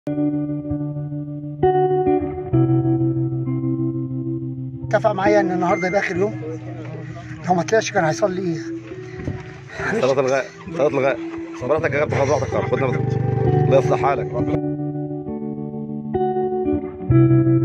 اتفق معايا ان النهارده يبقى اخر يوم لو ما طلعش كان هيصلي ايه صلاة الغاء صلاة الغاء براحتك يا كابتن خد راحتك خد نفسك الله يصلح حالك